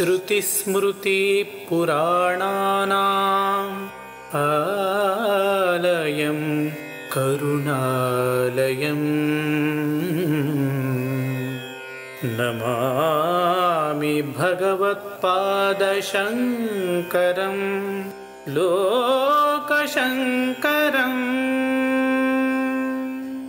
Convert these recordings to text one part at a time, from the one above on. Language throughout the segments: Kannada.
श्रुतिस्मृतिपुराणानाम् आलयं करुणालयम् नमामि भगवत्पादशङ्करं लोकशङ्करम्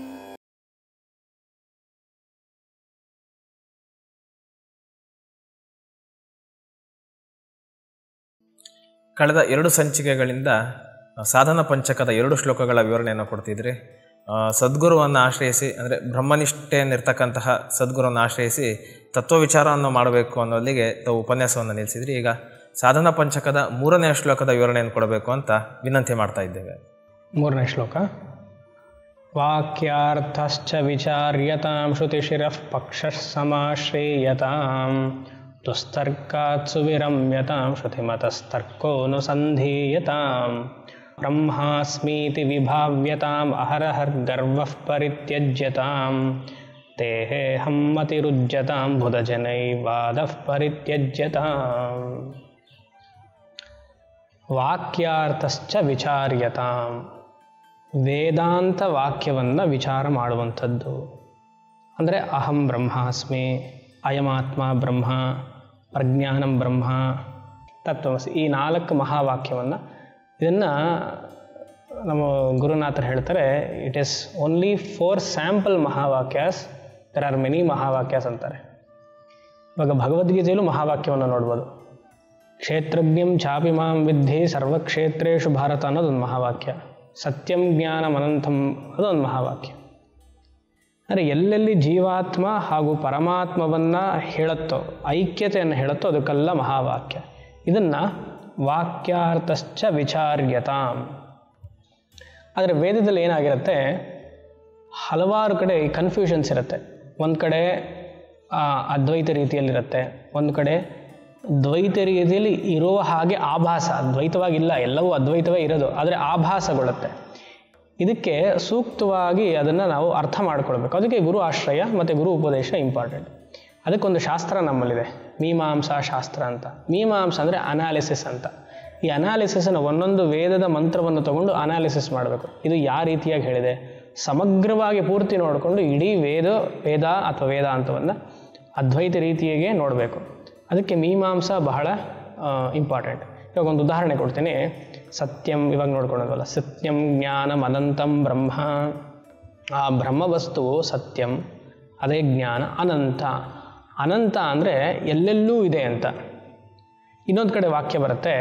ಕಳೆದ ಎರಡು ಸಂಚಿಕೆಗಳಿಂದ ಸಾಧನ ಪಂಚಕದ ಎರಡು ಶ್ಲೋಕಗಳ ವಿವರಣೆಯನ್ನು ಕೊಡ್ತಿದ್ರಿ ಆ, ಸದ್ಗುರುವನ್ನು ಆಶ್ರಯಿಸಿ ಅಂದರೆ ಬ್ರಹ್ಮನಿಷ್ಠೆಯನ್ನಿರ್ತಕ್ಕಂತಹ ಸದ್ಗುರುವನ್ನು ಆಶ್ರಯಿಸಿ ತತ್ವ ವಿಚಾರವನ್ನು ಮಾಡಬೇಕು ಅನ್ನೋಲ್ಲಿಗೆ ತಾವು ಉಪನ್ಯಾಸವನ್ನು ನಿಲ್ಲಿಸಿದ್ರಿ ಈಗ ಸಾಧನ ಪಂಚಕದ ಮೂರನೇ ಶ್ಲೋಕದ ವಿವರಣೆಯನ್ನು ಕೊಡಬೇಕು ಅಂತ ವಿನಂತಿ ಮಾಡ್ತಾ ಇದ್ದೇವೆ ಮೂರನೇ ಶ್ಲೋಕ ವಾಕ್ಯಾರ್ಥಶ್ಚ ವಿಚಾರ್ಯತಾಂ ಶ್ರುತಿಶಿರಃ ಪಕ್ಷಃ ಸಮಾಶ್ರೇಯತಾಂ ದುಸ್ತರ್ಕಾತ್ ಸುವಿರಮ್ಯತಾಂ ಶ್ರುತಿಮತಸ್ತರ್ಕೋನುಸಂಧೀಯತಾಂ ಬ್ರಹ್ಮಾಸ್ಮೀತಿ ವಿಭಾವ್ಯತಾಂ ಅಹರಹರ್ಗರ್ವಃ ಪರಿತ್ಯಜ್ಯತಾಂ ತೇಹೇಹಂ ಮತಿರುಜ್ಯತಾಂ ಬುಧಜನೈವಾದಃ ಪರಿತ್ಯಜ್ಯತಾಂ ವಾಕ್ಯಾರ್ಥಶ್ಚ ವಿಚಾರ್ಯತಾಂ ವೇದಾಂತ ವಾಕ್ಯವನ್ನು ವಿಚಾರ ಮಾಡುವಂಥದ್ದು ಅಂದರೆ ಅಹಂ ಬ್ರಹ್ಮಾಸ್ಮಿ ಅಯಮಾತ್ಮ ಬ್ರಹ್ಮ ಪ್ರಜ್ಞಾನಂ ಬ್ರಹ್ಮ ತತ್ವಮಸಿ ಈ ನಾಲ್ಕು ಮಹಾವಾಕ್ಯವನ್ನು ಇದನ್ನು ನಮ್ಮ ಗುರುನಾಥರು ಹೇಳ್ತಾರೆ it is only for sample ಮಹಾವಾಕ್ಯಾಸ್ ದರ್ ಆರ್ ಮೆನಿ ಮಹಾವಾಕ್ಯಾಸ್ ಅಂತಾರೆ ಇವಾಗ ಭಗವದ್ಗೀತೆಯಲ್ಲೂ ಮಹಾವಾಕ್ಯವನ್ನು ನೋಡ್ಬೋದು ಕ್ಷೇತ್ರಜ್ಞಂ ಚಾಪಿ ಮಾಂ ವಿದ್ಧಿ ಸರ್ವಕ್ಷೇತ್ರೇಷು ಭಾರತ ಅನ್ನೋದೊಂದು ಮಹಾವಾಕ್ಯ ಸತ್ಯಂ ಜ್ಞಾನಂ ಅನಂತಂ ಅದೊಂದು ಮಹಾವಾಕ್ಯ ಅಂದರೆ ಎಲ್ಲೆಲ್ಲಿ ಜೀವಾತ್ಮ ಹಾಗೂ ಪರಮಾತ್ಮವನ್ನು ಹೇಳುತ್ತೋ ಐಕ್ಯತೆಯನ್ನು ಹೇಳುತ್ತೋ ಅದಕ್ಕೆಲ್ಲ ಮಹಾವಾಕ್ಯ ಇದನ್ನು ವಾಕ್ಯಾರ್ಥಶ್ಚ ವಿಚಾರ್ಯತಾಂ ಆದರೆ ವೇದದಲ್ಲಿ ಏನಾಗಿರುತ್ತೆ ಹಲವಾರು ಕಡೆ ಕನ್ಫ್ಯೂಷನ್ಸ್ ಇರುತ್ತೆ ಒಂದು ಕಡೆ ಆ, ಅದ್ವೈತ ರೀತಿಯಲ್ಲಿರುತ್ತೆ ಒಂದು ಕಡೆ ದ್ವೈತ ರೀತಿಯಲ್ಲಿ ಇರುವ ಹಾಗೆ ಆಭಾಸ ದ್ವೈತವಾಗಿಲ್ಲ ಎಲ್ಲವೂ ಅದ್ವೈತವೇ ಇರೋದು ಆದರೆ ಆಭಾಸಗೊಳ್ಳುತ್ತೆ ಇದಕ್ಕೆ ಸೂಕ್ತವಾಗಿ ಅದನ್ನು ನಾವು ಅರ್ಥ ಮಾಡ್ಕೊಳ್ಬೇಕು ಅದಕ್ಕೆ ಗುರು ಆಶ್ರಯ ಮತ್ತು ಗುರು ಉಪದೇಶ ಇಂಪಾರ್ಟೆಂಟ್ ಅದಕ್ಕೊಂದು ಶಾಸ್ತ್ರ ನಮ್ಮಲ್ಲಿದೆ ಮೀಮಾಂಸಾ ಶಾಸ್ತ್ರ ಅಂತ ಮೀಮಾಂಸ ಅಂದರೆ ಅನಾಲಿಸಿಸ್ ಅಂತ ಈ ಅನಾಲಿಸಿಸನ್ನು ಒಂದೊಂದು ವೇದದ ಮಂತ್ರವನ್ನು ತಗೊಂಡು ಅನಾಲಿಸಿಸ್ ಮಾಡಬೇಕು ಇದು ಯಾವ ರೀತಿಯಾಗಿ ಹೇಳಿದೆ ಸಮಗ್ರವಾಗಿ ಪೂರ್ತಿ ನೋಡಿಕೊಂಡು ಇಡೀ ವೇದ ವೇದ ಅಥವಾ ವೇದಾಂತವನ್ನು ಅದ್ವೈತ ರೀತಿಯಾಗೆ ನೋಡಬೇಕು ಅದಕ್ಕೆ ಮೀಮಾಂಸ ಬಹಳ ಇಂಪಾರ್ಟೆಂಟ್ ಇವಾಗ ಒಂದು ಉದಾಹರಣೆ ಕೊಡ್ತೀನಿ ಸತ್ಯಂ ಇವಾಗ ನೋಡ್ಕೊಳ್ಳೋದಲ್ಲ ಸತ್ಯಂ ಜ್ಞಾನಂ ಅನಂತಂ ಬ್ರಹ್ಮ ಆ ಬ್ರಹ್ಮವಸ್ತುವು ಸತ್ಯಂ ಅದೇ ಜ್ಞಾನ ಅನಂತ ಅನಂತ ಅಂದರೆ ಎಲ್ಲೆಲ್ಲೂ ಇದೆ ಅಂತ ಇನ್ನೊಂದು ಕಡೆ ವಾಕ್ಯ ಬರುತ್ತೆ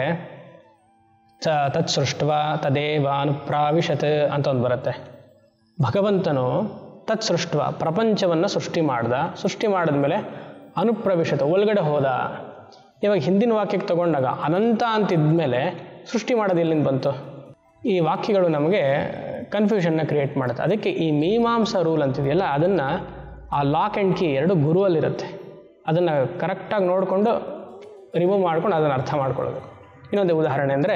ಸ ತತ್ ಸೃಷ್ಟವ ತದೇವ ಅನುಪ್ರಾವಿಶತ್ ಅಂತ ಒಂದು ಬರುತ್ತೆ ಭಗವಂತನು ತತ್ ಸೃಷ್ಟವ ಪ್ರಪಂಚವನ್ನು ಸೃಷ್ಟಿ ಮಾಡ್ದ ಸೃಷ್ಟಿ ಮಾಡಿದ್ಮೇಲೆ ಅನುಪ್ರವಿಶತ ಒಳಗಡೆ ಹೋದ ಇವಾಗ ಹಿಂದಿನ ವಾಕ್ಯಕ್ಕೆ ತಗೊಂಡಾಗ ಅನಂತ ಅಂತಿದ್ಮೇಲೆ ಸೃಷ್ಟಿ ಮಾಡೋದು ಎಲ್ಲಿಂದ ಬಂತು ಈ ವಾಕ್ಯಗಳು ನಮಗೆ ಕನ್ಫ್ಯೂಷನ್ನ ಕ್ರಿಯೇಟ್ ಮಾಡುತ್ತೆ ಅದಕ್ಕೆ ಈ ಮೀಮಾಂಸ ರೂಲ್ ಅಂತಿದೆಯಲ್ಲ ಅದನ್ನು ಆ ಲಾಕ್ ಆ್ಯಂಡ್ ಕೀ ಎರಡು ಗುರುವಲ್ಲಿರುತ್ತೆ ಅದನ್ನು ಕರೆಕ್ಟಾಗಿ ನೋಡಿಕೊಂಡು ರಿಮೂವ್ ಮಾಡ್ಕೊಂಡು ಅದನ್ನು ಅರ್ಥ ಮಾಡ್ಕೊಳ್ಬೇಕು ಇನ್ನೊಂದು ಉದಾಹರಣೆ ಅಂದರೆ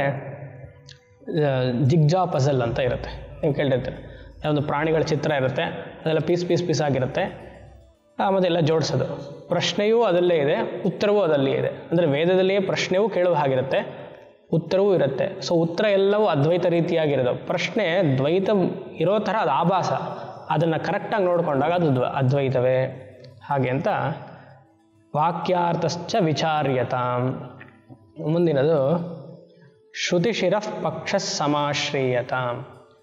ಜಿಗ್ಜಾ ಪಝಲ್ ಅಂತ ಇರುತ್ತೆ ನೀವು ಕೇಳಿರ್ತೀರ ಒಂದು ಪ್ರಾಣಿಗಳ ಚಿತ್ರ ಇರುತ್ತೆ ಅದೆಲ್ಲ ಪೀಸ್ ಪೀಸ್ ಪೀಸ್ ಆಗಿರುತ್ತೆ ಮತ್ತು ಎಲ್ಲ ಜೋಡಿಸೋದು ಪ್ರಶ್ನೆಯೂ ಅದಲ್ಲೇ ಇದೆ ಉತ್ತರವೂ ಅದಲ್ಲೇ ಇದೆ ಅಂದರೆ ವೇದದಲ್ಲಿಯೇ ಪ್ರಶ್ನೆಯೂ ಕೇಳುವ ಹಾಗಿರುತ್ತೆ ಉತ್ತರವೂ ಇರುತ್ತೆ ಸೊ ಉತ್ತರ ಎಲ್ಲವೂ ಅದ್ವೈತ ರೀತಿಯಾಗಿರೋದು ಪ್ರಶ್ನೆ ದ್ವೈತ ಇರೋ ಥರ ಅದು ಆಭಾಸ ಅದನ್ನು ಕರೆಕ್ಟಾಗಿ ನೋಡಿಕೊಂಡಾಗ ಅದು ದ್ವ ಅದ್ವೈತವೇ ಹಾಗೆ ಅಂತ ವಾಕ್ಯಾರ್ಥಶ್ಚ ವಿಚಾರ್ಯತಾಂ ಮುಂದಿನದು ಶ್ರುತಿಶಿರಃ ಪಕ್ಷ ಸಮಾಶ್ರಯತಾಂ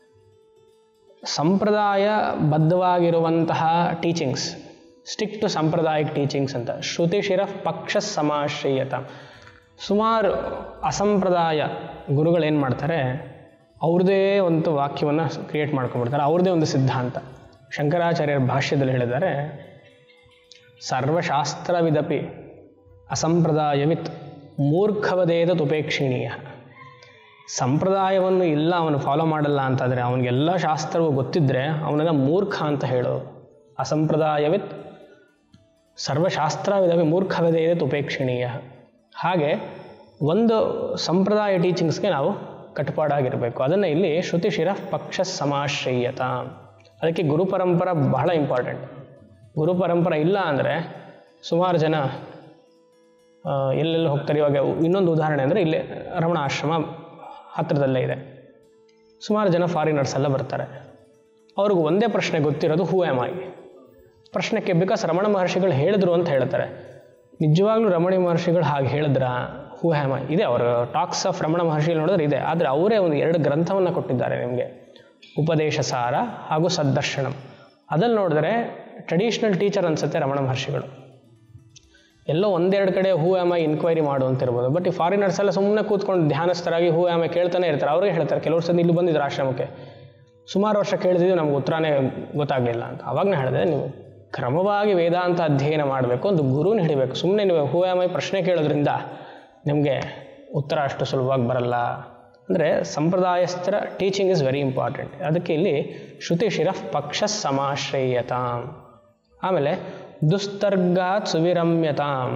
ಸಂಪ್ರದಾಯಬದ್ಧವಾಗಿರುವಂತಹ ಟೀಚಿಂಗ್ಸ್ ಸ್ಟಿಕ್ ಟು ಸಾಂಪ್ರದಾಯಿಕ್ ಟೀಚಿಂಗ್ಸ್ ಅಂತ ಶ್ರುತಿಶಿರಃ ಪಕ್ಷ ಸಮಾಶ್ರಯತಾಂ ಸುಮಾರು ಅಸಂಪ್ರದಾಯ ಗುರುಗಳೇನು ಮಾಡ್ತಾರೆ ಅವ್ರದ್ದೇ ಒಂದು ವಾಕ್ಯವನ್ನು ಕ್ರಿಯೇಟ್ ಮಾಡ್ಕೊಂಡ್ಬಿಡ್ತಾರೆ ಅವ್ರದ್ದೇ ಒಂದು ಸಿದ್ಧಾಂತ ಶಂಕರಾಚಾರ್ಯರ ಭಾಷ್ಯದಲ್ಲಿ ಹೇಳಿದ್ದಾರೆ ಸರ್ವಶಾಸ್ತ್ರವಿದಪಿ ಅಸಂಪ್ರದಾಯವಿತ್ ಮೂರ್ಖವದೇದ ಉಪೇಕ್ಷಣೀಯ ಸಂಪ್ರದಾಯವನ್ನು ಇಲ್ಲ ಅವನು ಫಾಲೋ ಮಾಡಲ್ಲ ಅಂತಾದರೆ ಅವನಿಗೆಲ್ಲ ಶಾಸ್ತ್ರವು ಗೊತ್ತಿದ್ದರೆ ಅವನನ್ನು ಮೂರ್ಖ ಅಂತ ಹೇಳು ಅಸಂಪ್ರದಾಯವಿತ್ ಸರ್ವಶಾಸ್ತ್ರವಿದಪಿ ಮೂರ್ಖವದೇದ ಉಪೇಕ್ಷಣೀಯ ಹಾಗೆ ಒಂದು ಸಂಪ್ರದಾಯ ಟೀಚಿಂಗ್ಸ್ಗೆ ನಾವು ಕಟ್ಟುಪಾಡಾಗಿರಬೇಕು ಅದನ್ನು ಇಲ್ಲಿ ಶ್ರುತಿಶಿರ ಪಕ್ಷ ಸಮಾಶ್ರಯತ ಅದಕ್ಕೆ ಗುರು ಪರಂಪರ ಬಹಳ ಇಂಪಾರ್ಟೆಂಟ್ ಗುರು ಪರಂಪರೆ ಇಲ್ಲ ಅಂದರೆ ಸುಮಾರು ಜನ ಆ, ಎಲ್ಲೆಲ್ಲಿ ಹೋಗ್ತಾರೆ ಇವಾಗ ಇನ್ನೊಂದು ಉದಾಹರಣೆ ಅಂದರೆ ಇಲ್ಲೇ ರಮಣ ಆಶ್ರಮ ಹತ್ತಿರದಲ್ಲೇ ಇದೆ ಸುಮಾರು ಜನ ಫಾರಿನರ್ಸ್ ಎಲ್ಲ ಬರ್ತಾರೆ ಅವ್ರಿಗೆ ಒಂದೇ ಪ್ರಶ್ನೆ ಗೊತ್ತಿರೋದು ಹೂ ಆಮ್ ಐ ಪ್ರಶ್ನೆಗೆ ಬಿಕಾಸ್ ರಮಣ ಮಹರ್ಷಿಗಳು ಹೇಳಿದ್ರು ಅಂತ ಹೇಳ್ತಾರೆ ನಿಜವಾಗ್ಲೂ ರಮಣ ಮಹರ್ಷಿಗಳು ಹಾಗೆ ಹೇಳಿದ್ರ ಹೂ ಹ್ಯಾಮ ಇದೆ ಅವರು ಟಾಕ್ಸ್ ಆಫ್ ರಮಣ ಮಹರ್ಷಿಗಳು ನೋಡಿದ್ರೆ ಇದೆ ಆದರೆ ಅವರೇ ಒಂದು ಎರಡು ಗ್ರಂಥವನ್ನು ಕೊಟ್ಟಿದ್ದಾರೆ ನಿಮಗೆ ಉಪದೇಶ ಸಾರ ಹಾಗೂ ಸದ್ದರ್ಶನಂ ಅದಲ್ಲಿ ನೋಡಿದ್ರೆ ಟ್ರೆಡಿಷ್ನಲ್ ಟೀಚರ್ ಅನ್ಸುತ್ತೆ ರಮಣ ಮಹರ್ಷಿಗಳು ಎಲ್ಲೋ ಒಂದೆರಡು ಕಡೆ ಹೂ ಆಮ ಇನ್ಕ್ವೈರಿ ಮಾಡು ಅಂತ ಇರ್ಬೋದು ಬಟ್ ಈ ಫಾರಿನರ್ಸ್ ಎಲ್ಲ ಸುಮ್ಮನೆ ಕೂತ್ಕೊಂಡು ಧ್ಯಾನಸ್ಥರಾಗಿ ಹೂ ಆಮ ಕೇಳ್ತಾನೆ ಇರ್ತಾರೆ ಅವ್ರಿಗೆ ಹೇಳ್ತಾರೆ ಕೆಲವರು ಸಲ ಇಲ್ಲಿ ಬಂದಿದ್ರು ಆಶ್ರಮಕ್ಕೆ ಸುಮಾರು ವರ್ಷ ಕೇಳಿದ್ವಿ ನಮ್ಗೆ ಉತ್ತರನೇ ಗೊತ್ತಾಗಲಿಲ್ಲ ಅಂತ ಅವಾಗನೇ ಹೇಳಿದೆ ನೀವು ಕ್ರಮವಾಗಿ ವೇದಾಂತ ಅಧ್ಯಯನ ಮಾಡಬೇಕು ಒಂದು ಗುರುನ ಹಿಡಿಬೇಕು ಸುಮ್ಮನೆ ನೀವು ಹೂ ಆಮ್ ಐ ಪ್ರಶ್ನೆ ಕೇಳೋದ್ರಿಂದ ನಿಮಗೆ ಉತ್ತರ ಅಷ್ಟು ಸುಲಭವಾಗಿ ಬರಲ್ಲ ಅಂದರೆ ಸಂಪ್ರದಾಯಸ್ಥರ ಟೀಚಿಂಗ್ ಇಸ್ ವೆರಿ ಇಂಪಾರ್ಟೆಂಟ್ ಅದಕ್ಕೆ ಇಲ್ಲಿ ಶ್ರುತಿ ಶಿರಃ ಪಕ್ಷ ಸಮಾಶ್ರಯತಾಂ ಆಮೇಲೆ ದುಸ್ತರ್ಗಾತ್ ಸುವಿರಮ್ಯತಾಂ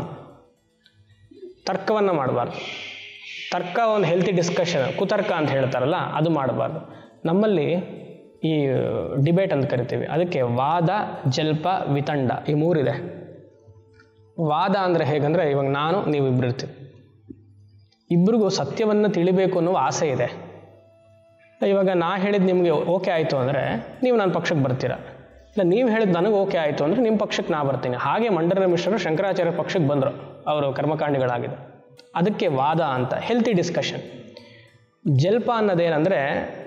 ತರ್ಕವನ್ನು ಮಾಡಬಾರ್ದು ತರ್ಕ ಒಂದು ಹೆಲ್ತಿ ಡಿಸ್ಕಷನ್ ಕುತರ್ಕ ಅಂತ ಹೇಳ್ತಾರಲ್ಲ ಅದು ಮಾಡಬಾರ್ದು ನಮ್ಮಲ್ಲಿ ಈ ಡಿಬೇಟ್ ಅಂತ ಕರಿತೀವಿ ಅದಕ್ಕೆ ವಾದ ಜಲ್ಪ ವಿತಂಡ ಈ ಮೂರಿದೆ ವಾದ ಅಂದರೆ ಹೇಗಂದರೆ ಇವಾಗ ನಾನು ನೀವು ಇಬ್ಬರು ಇರ್ತೀವಿ ಇಬ್ಬರಿಗೂ ಸತ್ಯವನ್ನು ತಿಳಿಬೇಕು ಅನ್ನೋ ಆಸೆ ಇದೆ ಇವಾಗ ನಾ ಹೇಳಿದ್ದು ನಿಮಗೆ ಓಕೆ ಆಯಿತು ಅಂದರೆ ನೀವು ನನ್ನ ಪಕ್ಷಕ್ಕೆ ಬರ್ತೀರಾ ಇಲ್ಲ ನೀವು ಹೇಳಿದ್ದು ನನಗೆ ಓಕೆ ಆಯಿತು ಅಂದರೆ ನಿಮ್ಮ ಪಕ್ಷಕ್ಕೆ ನಾ ಬರ್ತೀನಿ ಹಾಗೆ ಮಂಡನ ಮಿಶ್ರರು ಶಂಕರಾಚಾರ್ಯ ಪಕ್ಷಕ್ಕೆ ಬಂದರು ಅವರು ಕರ್ಮಕಾಂಡಿಗಳಾಗಿದೆ ಅದಕ್ಕೆ ವಾದ ಅಂತ ಹೆಲ್ತಿ ಡಿಸ್ಕಷನ್ ಜಲ್ಪ ಅನ್ನೋದೇನೆಂದರೆ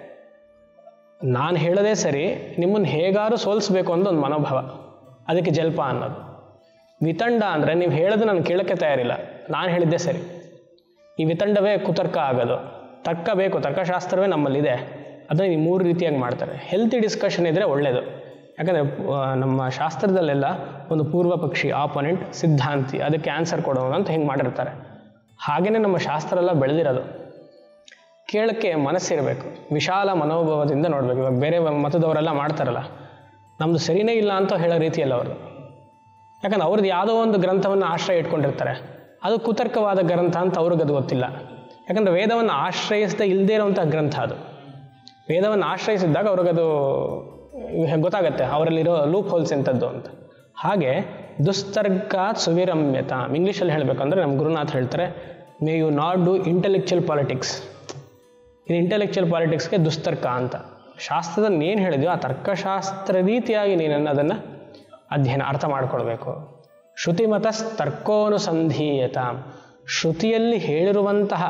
ನಾನು ಹೇಳೋದೇ ಸರಿ ನಿಮ್ಮನ್ನು ಹೇಗಾರು ಸೋಲಿಸ್ಬೇಕು ಅಂತ ಒಂದು ಮನೋಭಾವ ಅದಕ್ಕೆ ಜಲ್ಪ ಅನ್ನೋದು ವಿತಂಡ ಅಂದರೆ ನೀವು ಹೇಳೋದು ನಾನು ಕೇಳೋಕ್ಕೆ ತಯಾರಿಲ್ಲ ನಾನು ಹೇಳಿದ್ದೇ ಸರಿ ಈ ವಿತಂಡವೇ ಕುತರ್ಕ ಆಗೋದು ತರ್ಕ ಬೇಕು ತರ್ಕಶಾಸ್ತ್ರವೇ ನಮ್ಮಲ್ಲಿದೆ ಅದನ್ನು ಈ ಮೂರು ರೀತಿಯಾಗಿ ಮಾಡ್ತಾರೆ ಹೆಲ್ತಿ ಡಿಸ್ಕಷನ್ ಇದ್ದರೆ ಒಳ್ಳೆಯದು ಯಾಕಂದರೆ ನಮ್ಮ ಶಾಸ್ತ್ರದಲ್ಲೆಲ್ಲ ಒಂದು ಪೂರ್ವ ಪಕ್ಷಿ ಆಪೋನೆಂಟ್ ಸಿದ್ಧಾಂತಿ ಅದಕ್ಕೆ ಆನ್ಸರ್ ಕೊಡೋನು ಅಂತ ಹಿಂಗೆ ಮಾಡಿರ್ತಾರೆ ಹಾಗೆಯೇ ನಮ್ಮ ಶಾಸ್ತ್ರ ಎಲ್ಲ ಬೆಳೆದಿರೋದು ಕೇಳಕ್ಕೆ ಮನಸ್ಸಿರಬೇಕು ವಿಶಾಲ ಮನೋಭಾವದಿಂದ ನೋಡಬೇಕು ಇವಾಗ ಬೇರೆ ಮತದವರೆಲ್ಲ ಮಾಡ್ತಾರಲ್ಲ ನಮ್ಮದು ಸರಿನೇ ಇಲ್ಲ ಅಂತ ಹೇಳೋ ರೀತಿಯಲ್ಲ ಅವರು ಯಾಕಂದ್ರೆ ಅವ್ರದ್ದು ಯಾವುದೋ ಒಂದು ಗ್ರಂಥವನ್ನು ಆಶ್ರಯ ಇಟ್ಕೊಂಡಿರ್ತಾರೆ ಅದು ಕುತರ್ಕವಾದ ಗ್ರಂಥ ಅಂತ ಅವ್ರಿಗೆ ಅದು ಗೊತ್ತಿಲ್ಲ ಯಾಕಂದರೆ ವೇದವನ್ನು ಆಶ್ರಯಿಸದೆ ಇಲ್ಲದೇ ಇರುವಂಥ ಗ್ರಂಥ ಅದು ವೇದವನ್ನು ಆಶ್ರಯಿಸಿದ್ದಾಗ ಅವ್ರಿಗದು ಗೊತ್ತಾಗತ್ತೆ ಅವರಲ್ಲಿರೋ ಲೂಪ್ ಹೋಲ್ಸ್ ಎಂಥದ್ದು ಅಂತ ಹಾಗೆ ದುಸ್ತರ್ಗಾತ್ ಸುವಿರಮ್ಯತ ಇಂಗ್ಲೀಷಲ್ಲಿ ಹೇಳಬೇಕಂದ್ರೆ ನಮ್ಮ ಗುರುನಾಥ್ ಹೇಳ್ತಾರೆ may you not do intellectual politics ಇದು ಇಂಟೆಲೆಕ್ಚುಯಲ್ ಪಾಲಿಟಿಕ್ಸ್ಗೆ ದುಸ್ತರ್ಕ ಅಂತ ಶಾಸ್ತ್ರದಲ್ಲಿ ಏನು ಹೇಳಿದ್ಯೋ ಆ ತರ್ಕಶಾಸ್ತ್ರ ರೀತಿಯಾಗಿ ನೀನನ್ನು ಅದನ್ನು ಅಧ್ಯಯನ ಅರ್ಥ ಮಾಡ್ಕೊಳ್ಬೇಕು ಶ್ರುತಿಮತ ತರ್ಕೋನುಸಂಧೀಯತ ಶ್ರುತಿಯಲ್ಲಿ ಹೇಳಿರುವಂತಹ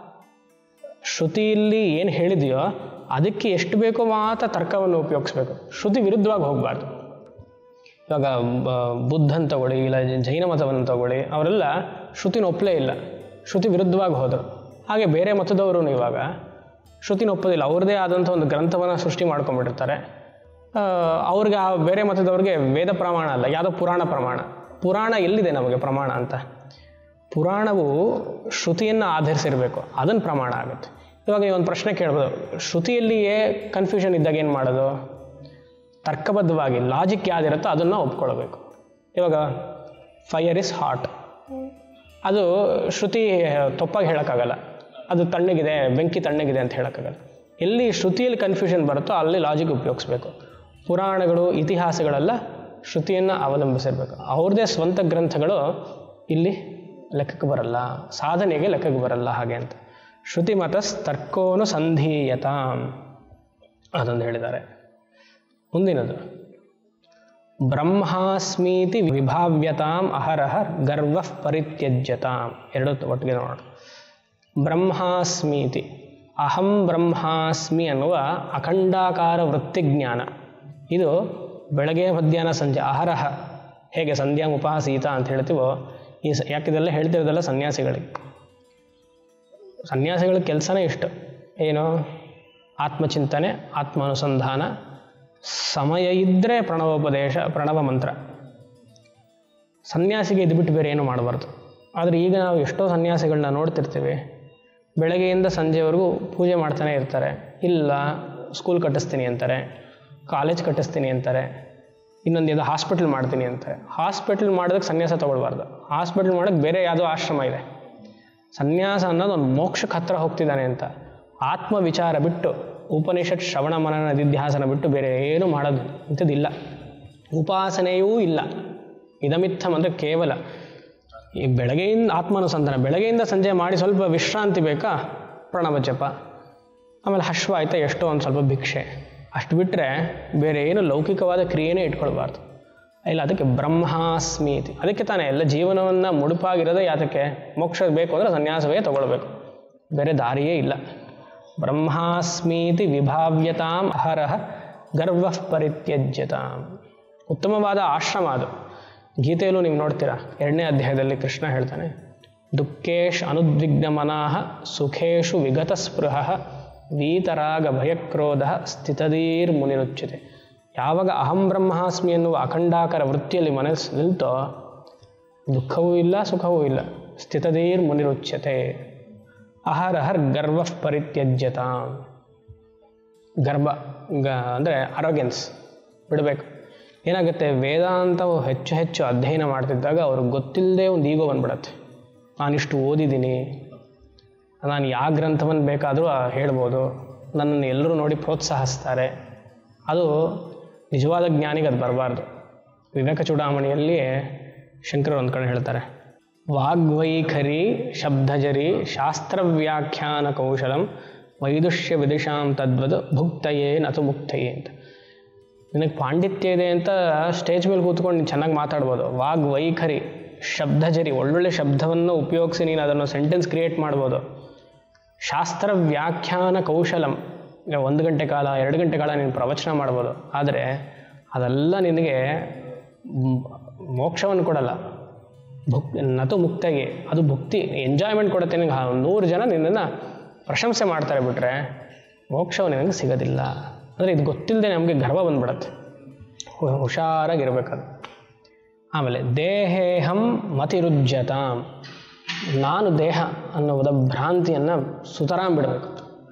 ಶ್ರುತಿಯಲ್ಲಿ ಏನು ಹೇಳಿದೆಯೋ ಅದಕ್ಕೆ ಎಷ್ಟು ಬೇಕೋ ಮಾತ್ರ ತರ್ಕವನ್ನು ಉಪಯೋಗಿಸ್ಬೇಕು ಶ್ರುತಿ ವಿರುದ್ಧವಾಗಿ ಹೋಗಬಾರ್ದು ಇವಾಗ ಬ- ಬುದ್ಧನ್ ತಗೊಳ್ಳಿ ಇಲ್ಲ ಜೈನ ಮತವನ್ನು ತಗೊಳ್ಳಿ ಅವರೆಲ್ಲ ಶ್ರುತಿನ ಒಪ್ಪಲೇ ಇಲ್ಲ ಶ್ರುತಿ ವಿರುದ್ಧವಾಗಿ ಹೋದರು ಹಾಗೆ ಬೇರೆ ಮತದವರು ಇವಾಗ ಶ್ರುತಿನ ಒಪ್ಪೋದಿಲ್ಲ ಅವ್ರದ್ದೇ ಆದಂಥ ಒಂದು ಗ್ರಂಥವನ್ನು ಸೃಷ್ಟಿ ಮಾಡ್ಕೊಂಡ್ಬಿಟ್ಟಿರ್ತಾರೆ ಆ, ಅವ್ರಿಗೆ ಆ ಬೇರೆ ಮತದವ್ರಿಗೆ ವೇದ ಪ್ರಮಾಣ ಅಲ್ಲ ಯಾವುದೋ ಪುರಾಣ ಪ್ರಮಾಣ ಪುರಾಣ ಎಲ್ಲಿದೆ ನಮಗೆ ಪ್ರಮಾಣ ಅಂತ ಪುರಾಣವು ಶ್ರುತಿಯನ್ನು ಆಧರಿಸಿರಬೇಕು ಅದನ್ನು ಪ್ರಮಾಣ ಆಗುತ್ತೆ ಇವಾಗ ಈ ಒಂದು ಪ್ರಶ್ನೆ ಕೇಳ್ಬೋದು ಶ್ರುತಿಯಲ್ಲಿಯೇ ಕನ್ಫ್ಯೂಷನ್ ಇದ್ದಾಗ ಏನು ಮಾಡೋದು ತರ್ಕಬದ್ಧವಾಗಿ ಲಾಜಿಕ್ ಯಾವುದಿರುತ್ತೋ ಅದನ್ನು ಒಪ್ಕೊಳ್ಬೇಕು ಇವಾಗ ಫೈಯರ್ ಇಸ್ ಹಾಟ್ ಅದು ಶ್ರುತಿ ತಪ್ಪಾಗಿ ಹೇಳೋಕ್ಕಾಗಲ್ಲ ಅದು ತಣ್ಣಗಿದೆ ಬೆಂಕಿ ತಣ್ಣಗಿದೆ ಅಂತ ಹೇಳೋಕ್ಕಾಗಲ್ಲ ಎಲ್ಲಿ ಶ್ರುತಿಯಲ್ಲಿ ಕನ್ಫ್ಯೂಷನ್ ಬರುತ್ತೋ ಅಲ್ಲಿ ಲಾಜಿಕ್ ಉಪಯೋಗಿಸ್ಬೇಕು ಪುರಾಣಗಳು ಇತಿಹಾಸಗಳೆಲ್ಲ ಶ್ರುತಿಯನ್ನು ಅವಲಂಬಿಸಿರ್ಬೇಕು ಅವ್ರದ್ದೇ ಸ್ವಂತ ಗ್ರಂಥಗಳು ಇಲ್ಲಿ ಲೆಕ್ಕಕ್ಕೆ ಬರಲ್ಲ ಸಾಧನೆಗೆ ಲೆಕ್ಕಕ್ಕೆ ಬರಲ್ಲ ಹಾಗೆ ಅಂತ ಶ್ರುತಿ ಮತ ತರ್ಕೋನು ಸಂಧೀಯತ ಅದೊಂದು ಹೇಳಿದ್ದಾರೆ ಮುಂದಿನದು ಬ್ರಹ್ಮಾಸ್ಮೀತಿ ವಿಭಾವ್ಯತಾಂ ಅಹರಹ ಗರ್ವ ಪರಿತ್ಯಜ್ಯತಾಂ ಎರಡು ಒಟ್ಟಿಗೆ ನೋಡೋಣ ಬ್ರಹ್ಮಾಸ್ಮೀತಿ ಅಹಂ ಬ್ರಹ್ಮಾಸ್ಮಿ ಅನ್ನುವ ಅಖಂಡಾಕಾರ ವೃತ್ತಿಜ್ಞಾನ ಇದು ಬೆಳಗ್ಗೆ ಮಧ್ಯಾಹ್ನ ಸಂಜೆ ಅಹರಹ ಹೇಗೆ ಸಂಧ್ಯಾ ಉಪಹಾಸೀತ ಅಂತ ಹೇಳ್ತೀವೋ ಈ ಸ ಯಾಕಿದೆಲ್ಲ ಹೇಳ್ತಿರೋದೆಲ್ಲ ಸನ್ಯಾಸಿಗಳಿಗೆ ಸನ್ಯಾಸಿಗಳ ಕೆಲಸನೇ ಇಷ್ಟು ಏನು ಆತ್ಮಚಿಂತನೆ ಆತ್ಮಾನುಸಂಧಾನ ಸಮಯ ಇದ್ದರೆ ಪ್ರಣವೋಪದೇಶ ಪ್ರಣವ ಮಂತ್ರ ಸನ್ಯಾಸಿಗೆ ಇದು ಬಿಟ್ಟು ಬೇರೆ ಏನು ಮಾಡಬಾರ್ದು ಆದರೆ ಈಗ ನಾವು ಎಷ್ಟೋ ಸನ್ಯಾಸಿಗಳನ್ನ ನೋಡ್ತಿರ್ತೀವಿ ಬೆಳಗ್ಗೆಯಿಂದ ಸಂಜೆವರೆಗೂ ಪೂಜೆ ಮಾಡ್ತಾನೆ ಇರ್ತಾರೆ ಇಲ್ಲ ಸ್ಕೂಲ್ ಕಟ್ಟಿಸ್ತೀನಿ ಅಂತಾರೆ ಕಾಲೇಜ್ ಕಟ್ಟಿಸ್ತೀನಿ ಅಂತಾರೆ ಇನ್ನೊಂದು ಯಾವುದೋ ಹಾಸ್ಪಿಟ್ಲ್ ಮಾಡ್ತೀನಿ ಅಂತಾರೆ ಹಾಸ್ಪಿಟ್ಲ್ ಮಾಡೋದಕ್ಕೆ ಸನ್ಯಾಸ ತೊಗೊಳ್ಬಾರ್ದು ಹಾಸ್ಪಿಟ್ಲ್ ಮಾಡೋಕ್ಕೆ ಬೇರೆ ಯಾವುದೋ ಆಶ್ರಮ ಇದೆ ಸನ್ಯಾಸ ಅನ್ನೋದು ಒಂದು ಮೋಕ್ಷಕ್ಕೆ ಹತ್ತಿರ ಹೋಗ್ತಿದ್ದಾನೆ ಅಂತ ಆತ್ಮ ವಿಚಾರ ಬಿಟ್ಟು ಉಪನಿಷತ್ ಶ್ರವಣ ಮನನ ನಿಧ್ಯಾಸನ ಬಿಟ್ಟು ಬೇರೆ ಏನು ಮಾಡೋದು ಇಂಥದ್ದಿಲ್ಲ ಉಪಾಸನೆಯೂ ಇಲ್ಲ ಇದಮಿತ್ತಂ ಅಂದರೆ ಕೇವಲ ಈ ಬೆಳಗ್ಗೆಯಿಂದ ಆತ್ಮಾನುಸಂಧಾನ ಬೆಳಗ್ಗೆಯಿಂದ ಸಂಜೆ ಮಾಡಿ ಸ್ವಲ್ಪ ವಿಶ್ರಾಂತಿ ಬೇಕಾ ಪ್ರಣವ ಜಪ ಆಮೇಲೆ ಹಶ್ವ ಆಯ್ತಾ ಎಷ್ಟೋ ಒಂದು ಸ್ವಲ್ಪ ಭಿಕ್ಷೆ ಅಷ್ಟು ಬಿಟ್ಟರೆ ಬೇರೆ ಏನು ಲೌಕಿಕವಾದ ಕ್ರಿಯೆನೇ ಇಟ್ಕೊಳ್ಬಾರ್ದು ಇಲ್ಲ ಅದಕ್ಕೆ ಬ್ರಹ್ಮಾಸ್ಮೀತಿ ಅದಕ್ಕೆ ತಾನೇ ಎಲ್ಲ ಜೀವನವನ್ನು ಮುಡುಪಾಗಿರೋದೇ ಯಾತಕ್ಕೆ ಮೋಕ್ಷ ಬೇಕು ಅಂದರೆ ಸನ್ಯಾಸವೇ ತಗೊಳ್ಬೇಕು ಬೇರೆ ದಾರಿಯೇ ಇಲ್ಲ ಬ್ರಹ್ಮಾಸ್ಮೀತಿ ವಿಭಾವ್ಯತಾಂ ಅಹರಹ ಗರ್ವ ಪರಿತ್ಯಜ್ಯತಾಂ ಉತ್ತಮವಾದ ಆಶ್ರಮ ಅದು ಗೀತೆಯಲ್ಲೂ ನೀವು ನೋಡ್ತೀರಾ ಎರಡನೇ ಅಧ್ಯಾಯದಲ್ಲಿ ಕೃಷ್ಣ ಹೇಳ್ತಾನೆ ದುಃಖೇಶ್ ಅನುದ್ವಿಗ್ನ ಮನಾಹ ಸುಖೇಶು ವಿಗತ ಸ್ಪೃಹ ವೀತರಾಗ ಭಯಕ್ರೋಧ ಸ್ಥಿತದೀರ್ ಮುನಿರುಚ್ಯತೆ ಯಾವಾಗ ಅಹಂ ಬ್ರಹ್ಮಾಸ್ಮಿ ಎನ್ನುವ ಅಖಂಡಾಕರ ವೃತ್ತಿಯಲ್ಲಿ ಮನಸ್ಸು ನಿಲ್ತೋ ದುಃಖವೂ ಇಲ್ಲ ಸುಖವೂ ಇಲ್ಲ ಸ್ಥಿತದೀರ್ ಮುನಿರುಚ್ಯತೆ ಅಹರಹರ್ ಗರ್ವ ಪರಿತ್ಯಜ್ಯತ ಗರ್ಭ ಗ ಅಂದರೆ ಅರೋಗೆನ್ಸ್ ಬಿಡಬೇಕು ಏನಾಗುತ್ತೆ ವೇದಾಂತವು ಹೆಚ್ಚು ಹೆಚ್ಚು ಅಧ್ಯಯನ ಮಾಡ್ತಿದ್ದಾಗ ಅವ್ರಿಗೆ ಗೊತ್ತಿಲ್ಲದೆ ಒಂದು ಈಗೋ ಬಂದ್ಬಿಡತ್ತೆ ನಾನಿಷ್ಟು ಓದಿದ್ದೀನಿ ನಾನು ಯಾವ ಗ್ರಂಥವನ್ನು ಬೇಕಾದರೂ ಹೇಳ್ಬೋದು ನನ್ನನ್ನು ಎಲ್ಲರೂ ನೋಡಿ ಪ್ರೋತ್ಸಾಹಿಸ್ತಾರೆ ಅದು ನಿಜವಾದ ಜ್ಞಾನಿಗೆ ಅದು ಬರಬಾರ್ದು ವಿವೇಕ ಚೂಡಾಮಣಿಯಲ್ಲಿ ಶಂಕರರು ಒಂದು ಕಡೆ ಹೇಳ್ತಾರೆ ವಾಗ್ವೈಖರಿ ಶಬ್ದಜರಿ ಶಾಸ್ತ್ರವ್ಯಾಖ್ಯಾನ ಕೌಶಲಂ ವೈದುಷ್ಯ ವಿದಿಶಾಂ ತದ್ವದ್ ಭುಕ್ತಯೇ ನತು ಮುಕ್ತಯೇ ಅಂತ ನಿನಗೆ ಪಾಂಡಿತ್ಯ ಇದೆ ಅಂತ ಸ್ಟೇಜ್ ಮೇಲೆ ಕೂತ್ಕೊಂಡು ನೀನು ಚೆನ್ನಾಗಿ ಮಾತಾಡ್ಬೋದು ವಾಗ್ ವೈಖರಿ ಶಬ್ದಜರಿ ಒಳ್ಳೊಳ್ಳೆ ಶಬ್ದವನ್ನು ಉಪಯೋಗಿಸಿ ನೀನು ಅದನ್ನು ಸೆಂಟೆನ್ಸ್ ಕ್ರಿಯೇಟ್ ಮಾಡ್ಬೋದು ಶಾಸ್ತ್ರ ವ್ಯಾಖ್ಯಾನ ಕೌಶಲಂ ಈಗ ಒಂದು ಗಂಟೆ ಕಾಲ ಎರಡು ಗಂಟೆ ಕಾಲ ನೀನು ಪ್ರವಚನ ಮಾಡ್ಬೋದು ಆದರೆ ಅದೆಲ್ಲ ನಿನಗೆ ಮ್- ಮೋಕ್ಷವನ್ನು ಕೊಡಲ್ಲ ಭುಕ್ ನತು ಮುಕ್ತಿಗೆ ಅದು ಭುಕ್ತಿ ಎಂಜಾಯ್ಮೆಂಟ್ ಕೊಡುತ್ತೆ ನಿನಗೆ ಹ- ನೂರು ಜನ ನಿನ್ನನ್ನು ಪ್ರಶಂಸೆ ಮಾಡ್ತಾರೆ ಬಿಟ್ಟರೆ ಮೋಕ್ಷವು ನಿನಗೆ ಸಿಗೋದಿಲ್ಲ ಅಂದರೆ ಇದು ಗೊತ್ತಿಲ್ಲದೆ ನಮಗೆ ಗರ್ವ ಬಂದ್ಬಿಡತ್ತೆ ಹು- ಹುಷಾರಾಗಿರ್ಬೇಕದು ಆಮೇಲೆ ದೇಹೇಹಂ ಮತಿರುಜ್ಯತಾಂ ನಾನು ದೇಹ ಅನ್ನುವುದ ಭ್ರಾಂತಿಯನ್ನು ಸುತರಾಂ ಬಿಡಬೇಕು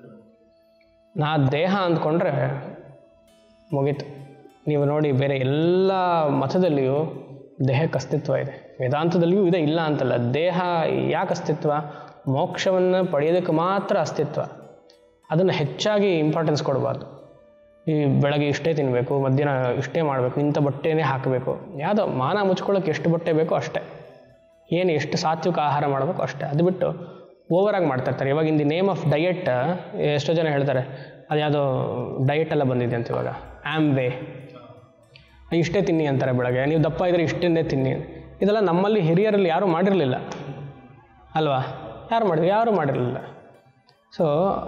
ನಾ ದೇಹ ಅಂದ್ಕೊಂಡ್ರೆ ಮುಗೀತು ನೀವು ನೋಡಿ ಬೇರೆ ಎಲ್ಲ ಮತದಲ್ಲಿಯೂ ದೇಹಕ್ಕೆ ಅಸ್ತಿತ್ವ ಇದೆ ವೇದಾಂತದಲ್ಲಿಯೂ ಇದೆ ಇಲ್ಲ ಅಂತಲ್ಲ ದೇಹ ಯಾಕೆ ಅಸ್ತಿತ್ವ ಮೋಕ್ಷವನ್ನು ಪಡೆಯೋದಕ್ಕೆ ಮಾತ್ರ ಅಸ್ತಿತ್ವ ಅದನ್ನು ಹೆಚ್ಚಾಗಿ ಇಂಪಾರ್ಟೆನ್ಸ್ ಕೊಡಬಾರ್ದು ಈ ಬೆಳಗ್ಗೆ ಇಷ್ಟೇ ತಿನ್ನಬೇಕು ಮಧ್ಯಾಹ್ನ ಇಷ್ಟೇ ಮಾಡಬೇಕು ಇಂಥ ಬಟ್ಟೆನೇ ಹಾಕಬೇಕು ಯಾವುದೋ ಮಾನ ಮುಚ್ಕೊಳ್ಳೋಕೆ ಎಷ್ಟು ಬಟ್ಟೆ ಬೇಕೋ ಅಷ್ಟೇ ಏನು ಎಷ್ಟು ಸಾತ್ವಿಕ ಆಹಾರ ಮಾಡಬೇಕು ಅಷ್ಟೇ ಅದು ಬಿಟ್ಟು ಓವರಾಗಿ ಮಾಡ್ತಾ ಇರ್ತಾರೆ ಇವಾಗ in the name of diet ಎಷ್ಟೋ ಜನ ಹೇಳ್ತಾರೆ ಅದು ಯಾವುದೋ ಡಯಟ್ ಎಲ್ಲ ಬಂದಿದೆ ಅಂತ ಇವಾಗ ಆ್ಯಮ್ವೇ ಇಷ್ಟೇ ತಿನ್ನಿ ಅಂತಾರೆ ಬೆಳಗ್ಗೆ ನೀವು ದಪ್ಪ ಇದ್ದರೆ ಇಷ್ಟನ್ನೇ ತಿನ್ನಿ ಇದೆಲ್ಲ ನಮ್ಮಲ್ಲಿ ಹಿರಿಯರಲ್ಲಿ ಯಾರೂ ಮಾಡಿರಲಿಲ್ಲ ಅಲ್ವಾ ಯಾರು ಮಾಡಿದ್ರು ಯಾರೂ ಮಾಡಿರಲಿಲ್ಲ ಸೊ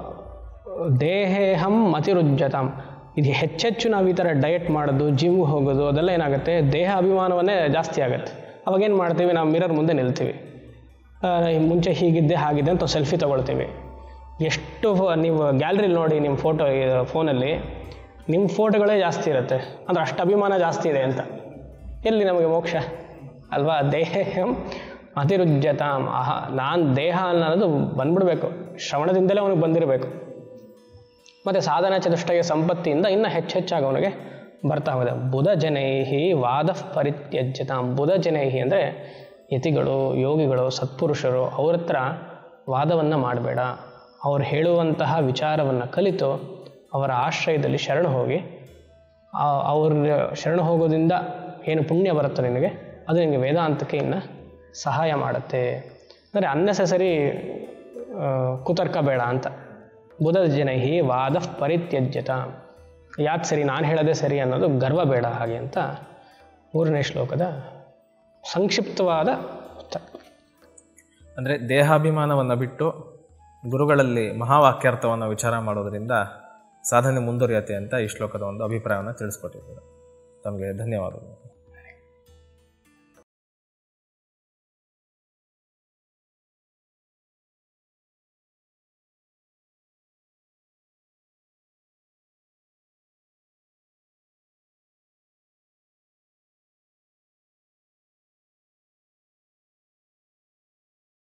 ದೇಹೇಹಂ ಮತಿರುಜ್ಜತಾಂ ಇದು ಹೆಚ್ಚೆಚ್ಚು ನಾವು ಈ ಥರ ಡಯಟ್ ಮಾಡೋದು ಜಿಮ್ಗೆ ಹೋಗೋದು ಅದೆಲ್ಲ ಏನಾಗುತ್ತೆ ದೇಹ ಅಭಿಮಾನವನ್ನೇ ಜಾಸ್ತಿ ಆಗುತ್ತೆ ಅವಾಗೇನು ಮಾಡ್ತೀವಿ ನಾವು ಮಿರರ್ ಮುಂದೆ ನಿಲ್ತೀವಿ ಆ, ಮುಂಚೆ ಹೀಗಿದ್ದೆ ಹಾಗಿದೆ ಅಂತ ಸೆಲ್ಫಿ ತೊಗೊಳ್ತೀವಿ ಎಷ್ಟು ಫೋ- ನೀವು ಗ್ಯಾಲರಿಲಿ ನೋಡಿ ನಿಮ್ಮ ಫೋಟೋ ಫೋನಲ್ಲಿ ನಿಮ್ಮ ಫೋಟೋಗಳೇ ಜಾಸ್ತಿ ಇರುತ್ತೆ ಅಂದರೆ ಅಷ್ಟು ಅಭಿಮಾನ ಜಾಸ್ತಿ ಇದೆ ಅಂತ ಎಲ್ಲಿ ನಮಗೆ ಮೋಕ್ಷ ಅಲ್ವಾ ದೇಹಂ ಅತಿರುಜ್ಯತಾಂ ಅಹ ನಾನು ದೇಹ ಅನ್ನೋದು ಬಂದ್ಬಿಡ್ಬೇಕು ಶ್ರವಣದಿಂದಲೇ ಅವನಿಗೆ ಬಂದಿರಬೇಕು ಮತ್ತು ಸಾಧನ ಚತುಷ್ಟಯ ಸಂಪತ್ತಿಯಿಂದ ಇನ್ನೂ ಹೆಚ್ಚು ಹೆಚ್ಚಾಗಿ ಅವನಿಗೆ ಬರ್ತಾ ಹೋದೆ ಬುಧ ಜನೈಹಿ ವಾದ ಪರಿತ್ಯಜ್ಯತಾಂ ಬುಧ ಜನೈಹಿ ಅಂದರೆ ಯತಿಗಳು ಯೋಗಿಗಳು ಸತ್ಪುರುಷರು ಅವ್ರ ಹತ್ರ ವಾದವನ್ನು ಮಾಡಬೇಡ ಅವ್ರು ಹೇಳುವಂತಹ ವಿಚಾರವನ್ನು ಕಲಿತು ಅವರ ಆಶ್ರಯದಲ್ಲಿ ಶರಣ ಹೋಗಿ ಆ- ಅವ್ರ ಶರಣ ಹೋಗೋದ್ರಿಂದ ಏನು ಪುಣ್ಯ ಬರುತ್ತೆ ನಿನಗೆ ಅದು ನಿನಗೆ ವೇದಾಂತಕ್ಕೆ ಇನ್ನು ಸಹಾಯ ಮಾಡುತ್ತೆ ಅಂದರೆ ಅನ್ನೆಸೆಸರಿ ಕುತರ್ಕ ಬೇಡ ಅಂತ ಬುಧ ಜನೈಹಿ ವಾದ ಪರಿತ್ಯಜ್ಯತ ಯಾಕೆ ಸರಿ ನಾನು ಹೇಳೋದೇ ಸರಿ ಅನ್ನೋದು ಗರ್ವ ಬೇಡ ಹಾಗೆ ಅಂತ ಮೂರನೇ ಶ್ಲೋಕದ ಸಂಕ್ಷಿಪ್ತವಾದ ಉತ್ತರ ಅಂದರೆ ದೇಹಾಭಿಮಾನವನ್ನು ಬಿಟ್ಟು ಗುರುಗಳಲ್ಲಿ ಮಹಾವಾಕ್ಯಾರ್ಥವನ್ನು ವಿಚಾರ ಮಾಡೋದರಿಂದ ಸಾಧನೆ ಮುಂದುವರಿಯುತ್ತೆ ಅಂತ ಈ ಶ್ಲೋಕದ ಒಂದು ಅಭಿಪ್ರಾಯವನ್ನು ತಿಳಿಸ್ಕೊಟ್ಟಿದ್ದಾರೆ ತಮಗೆ ಧನ್ಯವಾದಗಳು